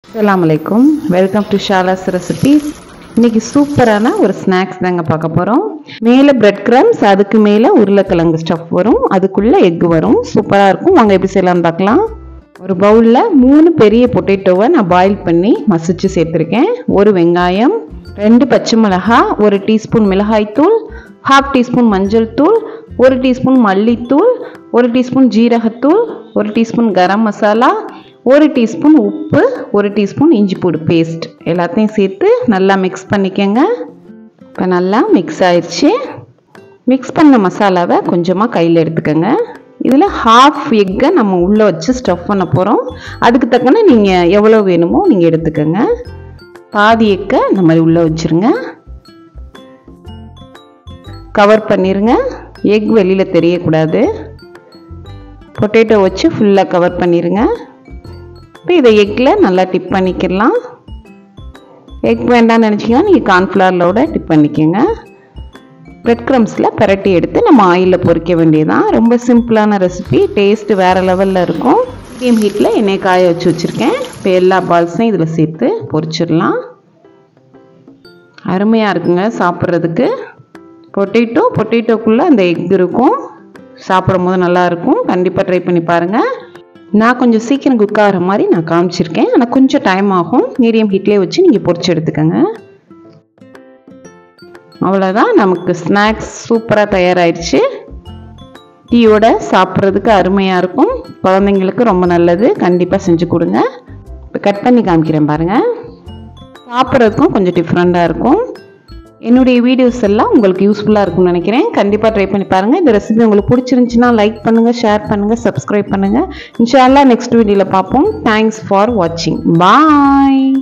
அஸ்ஸலாமு அலைக்கும் welcome to ஷாலாஸ் recipes இன்னைக்கு சூப்பரான ஒரு ஸ்நாக்ஸ் தாங்க பார்க்க போகிறோம் மேலே பிரெட் கிரம்ஸ் அதுக்கு மேலே உருளைக்கிழங்கு ஸ்டஃப் வரும் அதுக்குள்ளே எக் வரும் சூப்பராக இருக்கும் வாங்க எப்படி செய்யலாம்னு பார்க்கலாம் ஒரு பவுலில் மூணு பெரிய பொட்டேட்டோவை நான் பாயில் பண்ணி மசிச்சு சேர்த்துருக்கேன் ஒரு வெங்காயம் ரெண்டு பச்சை மிளகாய் ஒரு டீஸ்பூன் மிளகாய்த்தூள் ஹாஃப் டீஸ்பூன் மஞ்சள் தூள் ஒரு டீஸ்பூன் மல்லித்தூள் ஒரு டீஸ்பூன் ஜீரகத்தூள் ஒரு டீஸ்பூன் கரம் மசாலா ஒரு டீஸ்பூன் உப்பு ஒரு டீஸ்பூன் இஞ்சி பூடு பேஸ்ட் எல்லாத்தையும் சேர்த்து நல்லா மிக்ஸ் பண்ணிக்கோங்க இப்போ நல்லா மிக்ஸ் ஆயிடுச்சு மிக்ஸ் பண்ண மசாலாவை கொஞ்சமாக கையில் எடுத்துக்கோங்க இதில் ஹாஃப் எக்கை நம்ம உள்ளே வச்சு ஸ்டஃப் பண்ண போகிறோம் அதுக்கு தக்கன நீங்கள் எவ்வளோ வேணுமோ நீங்கள் எடுத்துக்கோங்க பாதி எக்கை இந்த மாதிரி உள்ளே வச்சுருங்க கவர் பண்ணிடுங்க எக் வெளியில் தெரியக்கூடாது பொட்டேட்டோ வச்சு ஃபுல்லாக கவர் பண்ணிடுங்க இப்போ இதை எக்கில் நல்லா டிப் பண்ணிக்கலாம் எக் வேண்டாம்னு நினச்சிங்கன்னா நீங்கள் கார்ன்ஃப்ளவரோட டிப் பண்ணிக்கோங்க பிரெட் க்ரம்ஸில் பரட்டி எடுத்து நம்ம ஆயிலில் பொரிக்க வேண்டியதான் ரொம்ப சிம்பிளான ரெசிபி டேஸ்ட்டு வேறு லெவலில் இருக்கும் மீடியம் ஹீட்டில் எண்ணெய் காய வச்சு வச்சுருக்கேன் இப்போ எல்லா பால்ஸையும் இதில் சேர்த்து பொரிச்சிடலாம் அருமையாக இருக்குங்க சாப்பிட்றதுக்கு பொட்டேட்டோ பொட்டேட்டோக்குள்ளே அந்த எக் இருக்கும் சாப்பிடும் போது நல்லாயிருக்கும் கண்டிப்பாக ட்ரை பண்ணி பாருங்கள் நான் கொஞ்சம் சீக்கிரம் குக் ஆகிற மாதிரி நான் காமிச்சிருக்கேன் ஆனால் கொஞ்சம் டைம் ஆகும் மீடியம் ஹீட்லேயே வச்சு நீங்கள் பொரிச்சு எடுத்துக்கோங்க அவ்வளோதான் நமக்கு ஸ்நாக்ஸ் சூப்பராக தயாராகிடுச்சு டீயோட சாப்பிட்றதுக்கு அருமையாக இருக்கும் குழந்தைங்களுக்கு ரொம்ப நல்லது கண்டிப்பாக செஞ்சு கொடுங்க இப்போ கட் பண்ணி காமிக்கிறேன் பாருங்கள் சாப்பிட்றதுக்கும் கொஞ்சம் டிஃப்ரெண்ட்டாக இருக்கும் என்னுடைய வீடியோஸ் எல்லாம் உங்களுக்கு யூஸ்ஃபுல்லாக இருக்கும்னு நினைக்கிறேன் கண்டிப்பாக ட்ரை பண்ணி பாருங்கள் இந்த ரெசிபி உங்களுக்கு பிடிச்சிருந்துச்சுன்னா லைக் பண்ணுங்கள் ஷேர் பண்ணுங்கள் சப்ஸ்கிரைப் பண்ணுங்கள் இன்ஷால்லா நெக்ஸ்ட் வீடியோவில் பார்ப்போம் தேங்க்ஸ் ஃபார் வாட்சிங் பாய்